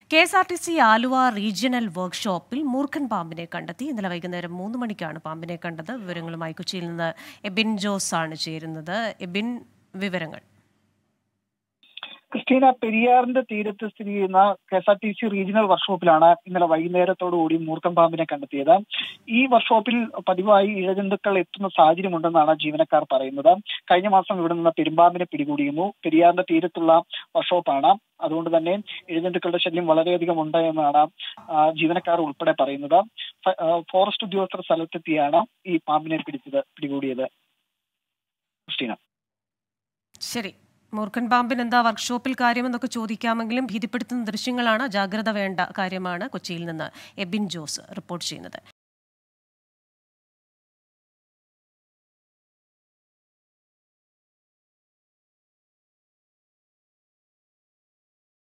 K S R T C Aluva regional വർക്ക്ഷോപ്പിൽ മൂർഖൻ പാമ്പിനെ കണ്ടെത്തി ഇന്നലെ വൈകുന്നേരം മൂന്ന് മണിക്കാണ് പാമ്പിനെ കണ്ടത് വിവരങ്ങളുമായി കൊച്ചിയിൽ നിന്ന് എബിൻ ജോസ് ആണ് ചേരുന്നത് എബിൻ വിവരങ്ങൾ ക്രിസ്റ്റീന പെരിയാറിന്റെ തീരത്ത് സ്ഥിതി ചെയ്യുന്ന K S R T C regional വർക്ക്ഷോപ്പിലാണ് ഇന്നലെ വൈകുന്നേരത്തോടുകൂടി മൂർഖൻ പാമ്പിനെ കണ്ടെത്തിയത് ഈ വർക്ക്ഷോപ്പിൽ പതിവായി ഇഴജന്തുക്കൾ എത്തുന്ന സാഹചര്യമുണ്ടെന്നാണ് ജീവനക്കാർ പറയുന്നത് കഴിഞ്ഞ മാസം ഇവിടെ നിന്ന് പെരുമ്പാമ്പിനെ പിടികൂടിയിരുന്നു പെരിയാറിന്റെ തീരത്തുള്ള വർക്ക്ഷോപ്പാണ് അതുകൊണ്ട് തന്നെ ഇഴജന്തുക്കളുടെ ശല്യം വളരെയധികം ഉണ്ട് എന്നാണ് ആ, ജീവനക്കാർ ഉൾപ്പെടെ പറയുന്നത് ഫ- ആ, ഫോറസ്റ്റ് ഉദ്യോഗസ്ഥർ സ്ഥലത്തെത്തിയാണ് ഈ പാമ്പിനെ പിടിച്ചത് പിടികൂടിയത് ക്രിസ്റ്റീന ശരി മൂർഖൻ പാമ്പിന് എന്താ വർക്ക്ഷോപ്പിൽ കാര്യമെന്നൊക്കെ ചോദിക്കാമെങ്കിലും ഭീതിപ്പെടുത്തുന്ന ദൃശ്യങ്ങളാണ് ജാഗ്രത വേണ്ട കാര്യമാണ് കൊച്ചിയിൽ നിന്ന് എബിൻ ജോസ് റിപ്പോർട്ട് ചെയ്യുന്നത്